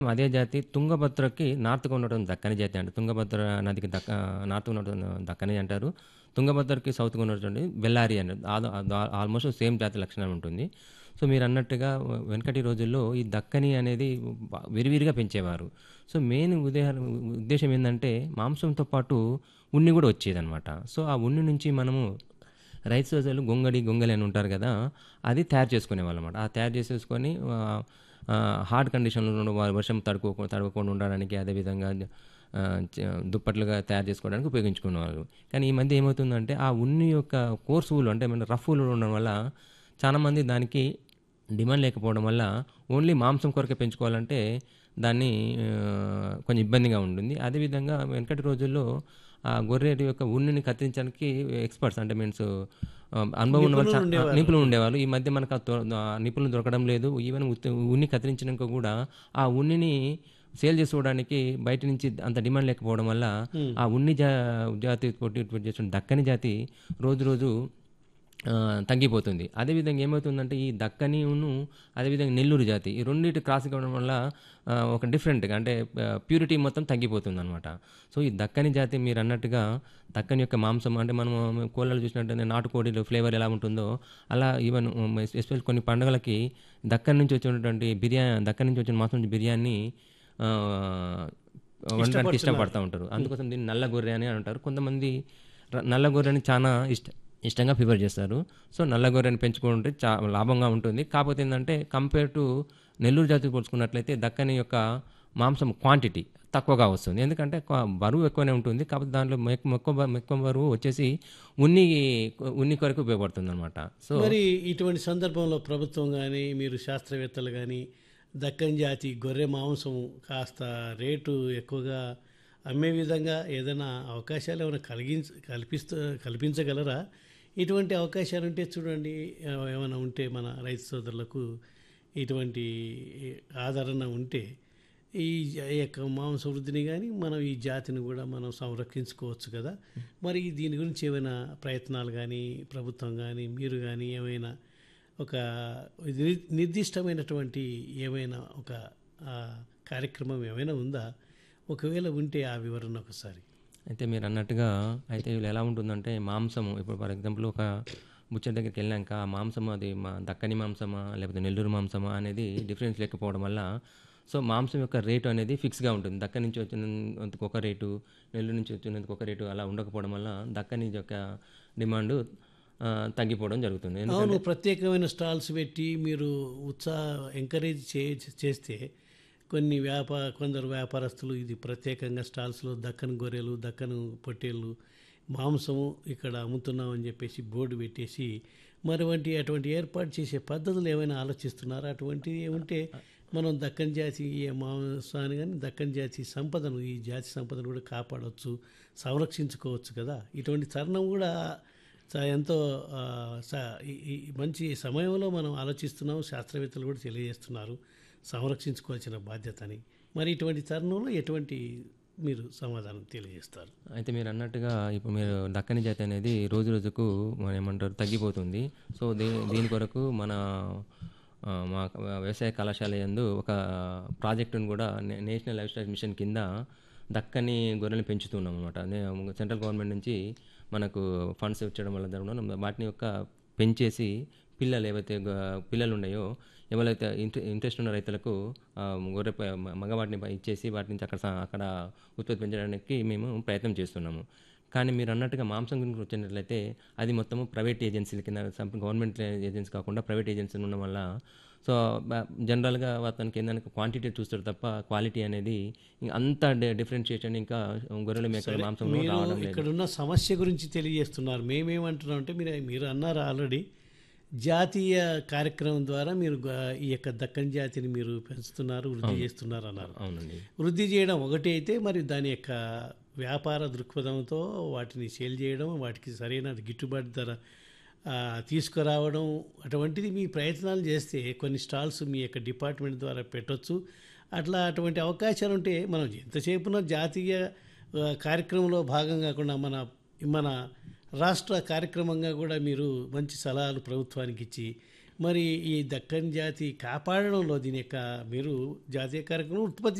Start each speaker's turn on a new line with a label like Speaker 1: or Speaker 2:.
Speaker 1: అదే జాతి తుంగభద్రకి నార్త్‌గా ఉండటం దక్కని జాతి అంటారు. తుంగభద్ర నదికి దక్క నార్త్‌గా ఉండటం దక్కని అంటారు. తుంగభద్రకి సౌత్‌గా ఉన్నటువంటి బెల్లారి అన్నది. ఆద ఆద ఆల్మోస్ట్ సేమ్ జాతి లక్షణం ఉంటుంది. సో, మీరన్నట్టుగా వెనకటి రోజుల్లో ఈ దక్కని అనేది బ విరివిరిగా పెంచేవారు. సో, మెయిన్ ఉదేహ ఉద్దేశ్యం ఏందంటే మాంసంతో పాటు ఉన్ని గూడా వచ్చేదనమాట. సో, ఆ ఉన్ని నుంచి మనము రైతు సోదరులు గొంగడి, గొంగలి అని ఉంటారు గదా! అది తయారు చేసుకునేవాళ్ళనమాట. ఆ తయారు చేసేసుకొని ఆహ్, ఆహ్, హార్డ్ కండిషన్‌లో వ వర్షం తడుకోకు తడవకుండా ఉండడానికి అదేవిధంగా ఆహ్, చ దుప్పట్లుగా తయారు చేసుకోవడానికి ఉపయోగించుకునేవాళ్ళు. కానీ ఈ మధ్య ఏమవుతుందంటే ఆ ఉన్ని యొక్క కోర్స్ ఊలు అంటే మన రఫ్ ఊలు ఉండడం వల్ల చాలామంది దానికి డిమాండ్ లేకపోవడం వల్ల ఓన్లీ మాంసం కొరకే పెంచుకోవాలంటే దాన్ని ఆహ్, కొంచెం ఇబ్బందిగా ఉంటుంది. అదేవిధంగా వెనకటి రోజుల్లో ఆ గొర్రెటి యొక్క ఉన్నిని కత్తిరించడానికి ఎక్స్‌పర్ట్స్ అంటే మీన్స్ ఆహ్, అనుభవం ఉన్న వాళ్ళు చా
Speaker 2: నిపుణులుండేవారు.
Speaker 1: నిపుణులు ఉండేవాళ్ళు. ఈ మధ్య మనకు ఆ తొ ఆహ్, నిపుణులు దొరకడం లేదు. ఈవెన్ ఉత్ ఉన్ని కత్తిరించినంక గూడా ఆ ఉన్నిని సేల్ చేసుకోవడానికి బయట నుంచి అంత డిమాండ్ లేకపోవడం వల్ల ఆ ఉన్ని జా జాతి తోటి చేసిన దక్కని జాతి రోజు రోజు ఆహ్, తగ్గిపోతుంది. అదేవిధంగా ఏమవుతుందంటే ఈ దక్కనిను అదేవిధంగా నెల్లూరు జాతి ఈ రెండిటి క్రాస్ కావడం వల్ల ఆహ్, ఒక డిఫరెంట్‌గా అంటే ఆహ్, ప్యూరిటీ మొత్తం తగ్గిపోతుందనమాట. సో, ఈ దక్కని జాతి మీరన్నట్టుగా దక్కని యొక్క మాంసం అంటే మనము కోళ్ళలో చూసినట్టయితే నాటుకోడిలో ఫ్లేవర్ ఎలా ఉంటుందో అలా ఈవెన్ హ్మ్, ఎస్పెషల్లీ కొన్ని పండుగలకి దక్కన్ నుంచి వచ్చినటువంటి బిర్యా దక్కన్ నుంచి వచ్చిన మాంసం నుంచి బిర్యానీ ఆహ్, వండడానికి ఇష్టపడతా ఉంటారు. అందుకోసం దీన్ని నల్ల గొర్రె అని అంటారు. కొంతమంది ర నల్ల గొర్రెని చానా ఇష్ట ఇష్టంగా ప్రిఫర్ చేస్తారు. సో, నల్ల గొర్రెని పెంచుకుంటే చా లాభంగా ఉంటుంది. కాకపోతే ఏందంటే కంపేర్ టు నెల్లూరు జాతికి పోల్చుకున్నట్లయితే దక్కని యొక్క మాంసం క్వాంటిటీ తక్కువగా వస్తుంది. ఎందుకంటే క బరువు ఎక్కువనే ఉంటుంది. కాకపోతే దాంట్లో మెక్ మెక్కువ బ ఎక్కువ బరువు వచ్చేసి ఉన్ని ఉన్ని కొరకు ఉపయోగపడుతుందనమాట. సో
Speaker 2: మరి ఇటువంటి సందర్భంలో ప్రభుత్వం గానీ, మీరు శాస్త్రవేత్తలు గానీ, దక్కన్ జాతి గొర్రె మాంసం కాస్త రేటు ఎక్కువగా అమ్మే విధంగా ఏదైనా అవకాశాలు ఏమైనా కలిగించ కల్పిస్తూ కల్పించగలరా? ఇటువంటి అవకాశాలు ఉంటే చూడండి ఆహ్, ఏమైనా ఉంటే మన రైతు సోదరులకు ఇటువంటి ఆదరణ ఉంటే ఈ జ ఈ యొక్క మాంస వృద్ధిని గానీ, మనం ఈ జాతిని గూడా మనం సంరక్షించుకోవచ్చు కదా! మరి దీని గురించి ఏమైనా ప్రయత్నాలు గానీ, ప్రభుత్వం గానీ, మీరు గానీ ఏమైనా ఒక నిర్ నిర్దిష్టమైనటువంటి ఏమైనా ఒక ఆహ్, కార్యక్రమం ఏమైనా ఉందా? ఒకవేళ ఉంటే ఆ వివరణ ఒకసారి.
Speaker 1: అయితే మీరన్నట్టుగా అయితే వీళ్ళు ఎలా ఉంటుందంటే మాంసము ఇప్పుడు ఫర్ ఎగ్జాంపుల్ ఒక బుచ్చర్ దగ్గరికి వెళ్ళాక ఆ మాంసం అది మా దక్కని మాంసమా లేకపోతే నెల్లూరు మాంసమా అనేది డిఫరెన్స్ లేకపోవడం వల్ల సో మాంసం యొక్క రేటు అనేది ఫిక్స్‌గా ఉంటుంది. దక్కన్ నుంచి వచ్చినందుకు ఒక రేటు, నెల్లూరు నుంచి వచ్చినందుకు ఒక రేటు అలా ఉండకపోవడం వల్ల దక్కని యొక్క డిమాండ్ ఆహ్, తగ్గిపోవడం జరుగుతుంది.
Speaker 2: అవును.
Speaker 1: ఎందుకంటే
Speaker 2: ప్రత్యేకమైన స్టాల్స్ పెట్టి మీరు ఉత్సాహ ఎంకరేజ్ చే చేస్తే కొన్ని వ్యాపా కొందరు వ్యాపారస్తులు ఇది ప్రత్యేకంగా స్టాల్స్‌లో దక్కన్ గొర్రెలు, దక్కన్ పొట్టేళ్ళు మాంసము ఇక్కడ అమ్ముతున్నామని చెప్పేసి బోర్డు పెట్టేసి మరి వంటి అటువంటి ఏర్పాటు చేసే పద్ధతులు ఏమైనా ఆలోచిస్తున్నారా? అటువంటివి ఉంటే మనం దక్కన్ జాతి మాంసాన్ని గానీ, దక్కన్ జాతి సంపదను ఈ జాతి సంపదను కూడా కాపాడొచ్చు, సంరక్షించుకోవచ్చు కదా! ఇటువంటి తరుణం కూడా చ ఎంతో ఆహ్, స ఈ ఈ మంచి సమయంలో మనం ఆలోచిస్తున్నాం. శాస్త్రవేత్తలు కూడా తెలియజేస్తున్నారు. సంరక్షించుకోవాల్సిన బాధ్యతని. మరి ఇటువంటి తరుణంలో ఎటువంటి మీరు సమాధానం తెలియజేస్తారు?
Speaker 1: అయితే మీరన్నట్టుగా ఇప్పుడు మీరు దక్కని జాతి అనేది రోజు రోజుకు మన ఏమంటారు తగ్గిపోతుంది. సో, దీ దీని కొరకు మన ఆహ్, మా వ్యవసాయ కళాశాల యందు ఒక ప్రాజెక్ట్‌ని కూడా నే నేషనల్ లైవ్ స్టాక్ మిషన్ కింద దక్కని గొర్రెలను పెంచుతున్నాం అనమాట. నే సెంట్రల్ గవర్నమెంట్ నుంచి మనకు ఫండ్స్ ఇచ్చడం వల్ల జరగడం వాటిని యొక్క పెంచేసి పిల్లలు ఏవైతే గ పిల్లలు ఉన్నాయో ఎవరైతే ఇంట్రె ఇంట్రెస్ట్ ఉన్న రైతులకు ఆహ్, గొర్రె ప మగవాటిని ఇచ్చేసి వాటి నుంచి అక్కడ స అక్కడ ఉత్పత్తి పెంచడానికి మేము ప్రయత్నం చేస్తున్నాము. కానీ మీరన్నట్టుగా మాంసం గురించి వచ్చినట్లయితే అది మొత్తము ప్రైవేట్ ఏజెన్సీల కింద సం గవర్నమెంట్ ఏజెన్సీ కాకుండా ప్రైవేట్ ఏజెన్సీలు ఉండడం వల్ల సో, బ జనరల్‌గా అతనికి ఏందంటే క్వాంటిటీ చూస్తాడు తప్ప క్వాలిటీ అనేది అంత డి డిఫరెన్షియేషన్ ఇంకా గొర్రెల మేకల
Speaker 2: సరే.
Speaker 1: మాంసంలో
Speaker 2: మీరు
Speaker 1: రావడం లేదు.
Speaker 2: ఇక్కడున్న సమస్య గురించి తెలియజేస్తున్నారు. మేమేమంటున్నామంటే మీరు మీరు అన్నారు ఆల్రెడీ జాతీయ కార్యక్రమం ద్వారా మీరు గ ఈ యొక్క దక్కన్ జాతిని మీరు పెంచుతున్నారు, వృద్ధి చేస్తున్నారు అన్నారు.
Speaker 1: అవునండి.
Speaker 2: వృద్ధి చేయడం ఒకటి అయితే మరి దాని యొక్క వ్యాపార దృక్పథంతో వాటిని సేల్ చేయడం, వాటికి సరైన గిట్టుబాటు ధర ఆహ్, తీసుకురావడం అటువంటిది మీ ప్రయత్నాలు చేస్తే కొన్ని స్టాల్స్ మీ యొక్క డిపార్ట్మెంట్ ద్వారా పెట్టొచ్చు. అట్లా అటువంటి అవకాశాలు ఉంటే మనం ఎంతసేపున జాతీయ ఆహ్, కార్యక్రమంలో భాగం కాకుండా మన మన రాష్ట్ర కార్యక్రమంగా కూడా మీరు మంచి సలహాలు ప్రభుత్వానికి ఇచ్చి మరి ఈ దక్కన్ జాతి కాపాడడంలో దీని యొక్క మీరు జాతీయ కార్యక్రమం ఉత్పత్తి